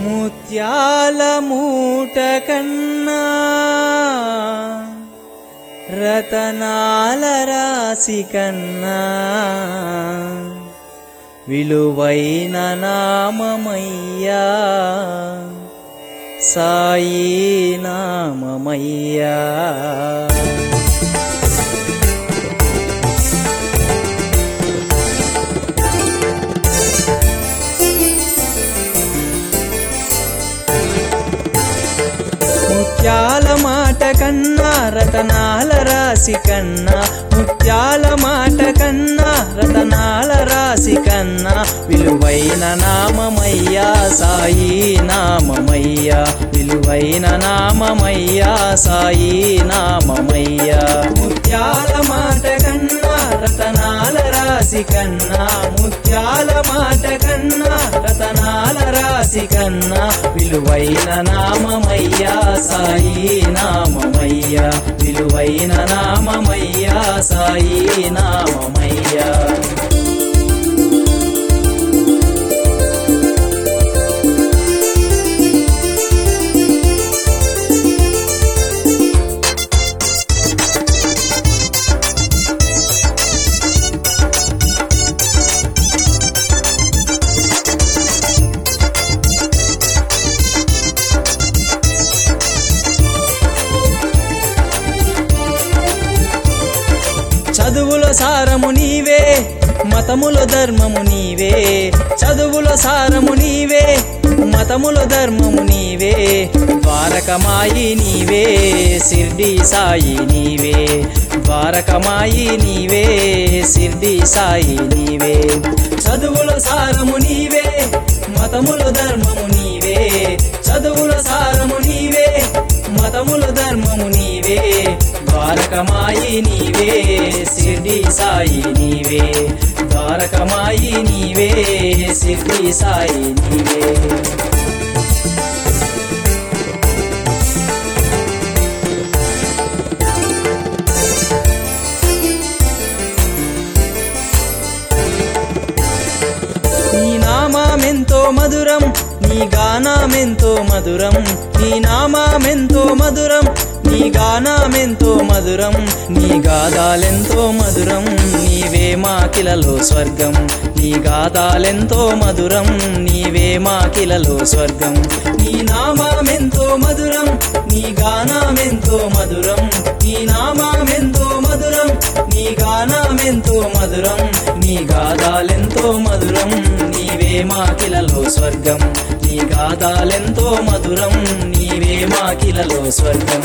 ముత్యాల మూట కన్నా రతనాల రాశి కన్నా విలువైన నామమయ్యా సాయి నామమయ్యా ముత్యాల మాట కన్నా రతనాల రాశి కన్నా ముత్యాల మాట కన్నా రతనాల రాశి కన్నా విలువైన నామమయ్యా సాయి నామమయ్యా విలువైన నామమయ్యా సాయి నామమయ్యా ముత్యాల మాట కన్నా రతనాల రాశి కన్నా ముత్యాల మాట కన్నా రతనాల రాశి కన్నా విలువైన నామమయ్యా సాయి నామమయ్యా విలువైన నామమయ్యా సాయి నామమయ్యా చదువుల సారము నీవే మతముల ధర్మము నీవే చదువుల సారము నీవే మతముల ధర్మము నీవే ద్వారకమాయి నీవే సిర్డి సాయి నీవే ద్వారకమాయి నీవే సిర్డి సాయి నీవే చదువుల సారము నీవే మతముల ధర్మము నీవే చదువుల సారము నీవే మతముల ధర్మము నీవే ద్వారకమాయి నీవే సిర్డి సాయి నీవే ద్వారకమాయి నీవే సిర్డి సాయి నీవే నీ నామామెంతో మధురం నీ గానామెంతో మధురం నీ నామామెంతో మధురం నీ గానామెంతో మధురం నీ గాదాలెంతో మధురం నీవే మాకిలలో స్వర్గం నీ గాదాలెంతో మధురం నీవే మాకిలలో స్వర్గం నీ నామామెంతో మధురం నీ గానామెంతో మధురం నీ నామామెంతో మధురం నీ గానామెంతో మధురం నీ గాదాలెంతో మధురం నీవే మాకిలలో స్వర్గం నీ గాదాలెంతో మధురం నీవే మాకిలలో స్వర్గం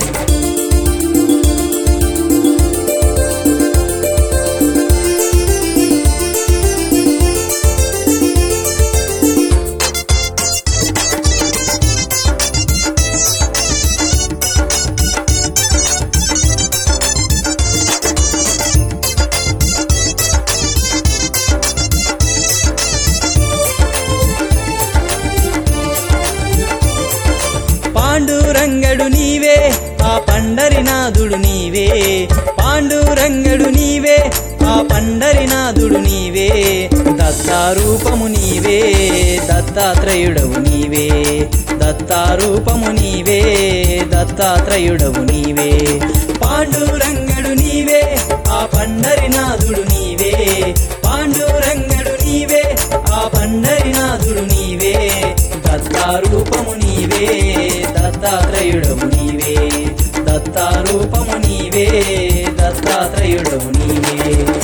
పాండురంగడు నీవే ఆ పండరినాథుడు నీవే పాండురంగడు నీవే ఆ పండరినాథుడు నీవే దత్తారూపము నీవే దత్తాత్రేయుడవు నీవే దత్తారూపము నీవే దత్తాత్రేయుడవు నీవే పాండురంగడు నీవే ఆ పండరినాథుడు నీవే పాండురంగడు నీవే ఆ పండరినాథుడు నీవే దత్తారూపము నీవే దత్తాత్రేయుడవు నీవే దత్తారూపము నీవే దత్తాత్రేయుడవు నీవే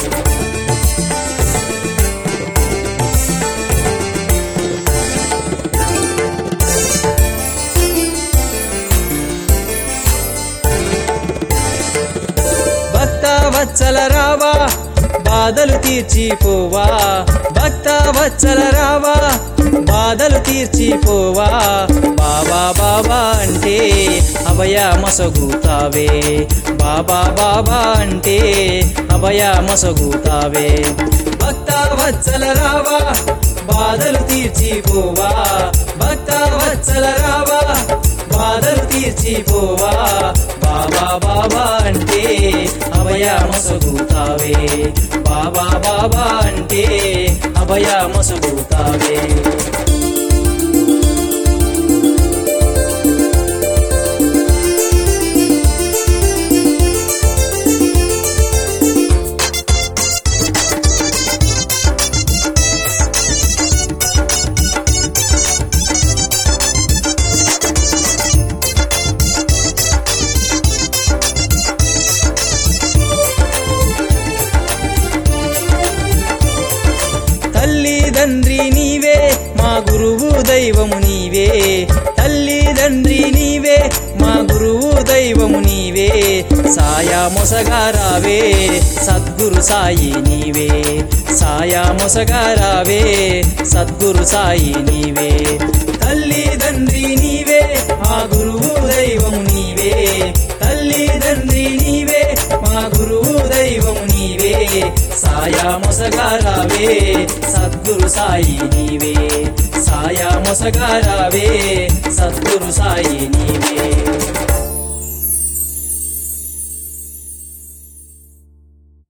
భక్త వత్సల రావా బాధలు తీర్చిపోవా భక్త వత్సల రావా బాధలు తీర్చిపోవా బాబా బాబా అంటే అభయ మసగుతావే బాబా బాబా అంటే అభయ మసగుతావే భక్త వత్సల రావా బాధలు తీర్చిపోవా భక్త వత్సల రావా బాధలు తీర్చిపోవా బాబా బాబా అంటే అభయ మసగుతావే బాబా బాబా అంటే అభయ మసగుతావే తల్లిదండ్రి నీవే మా గురువు దైవము నీవే తల్లిదండ్రి నీవే మా గురువు దైవము నీవే సాయా మొసగారావే సద్గురు సాయి నీవే సాయా మొసగారావే సద్గురు సాయి నీవే తల్లిదండ్రి నీవే మా గురువు దైవము నీవే తల్లిదండ్రి నీవే మా గురువు దైవము నీవే సాయా మొసగారావే సద్గురు సాయి నీవే సాయా మొసగారావే సద్గురు సాయి నీవే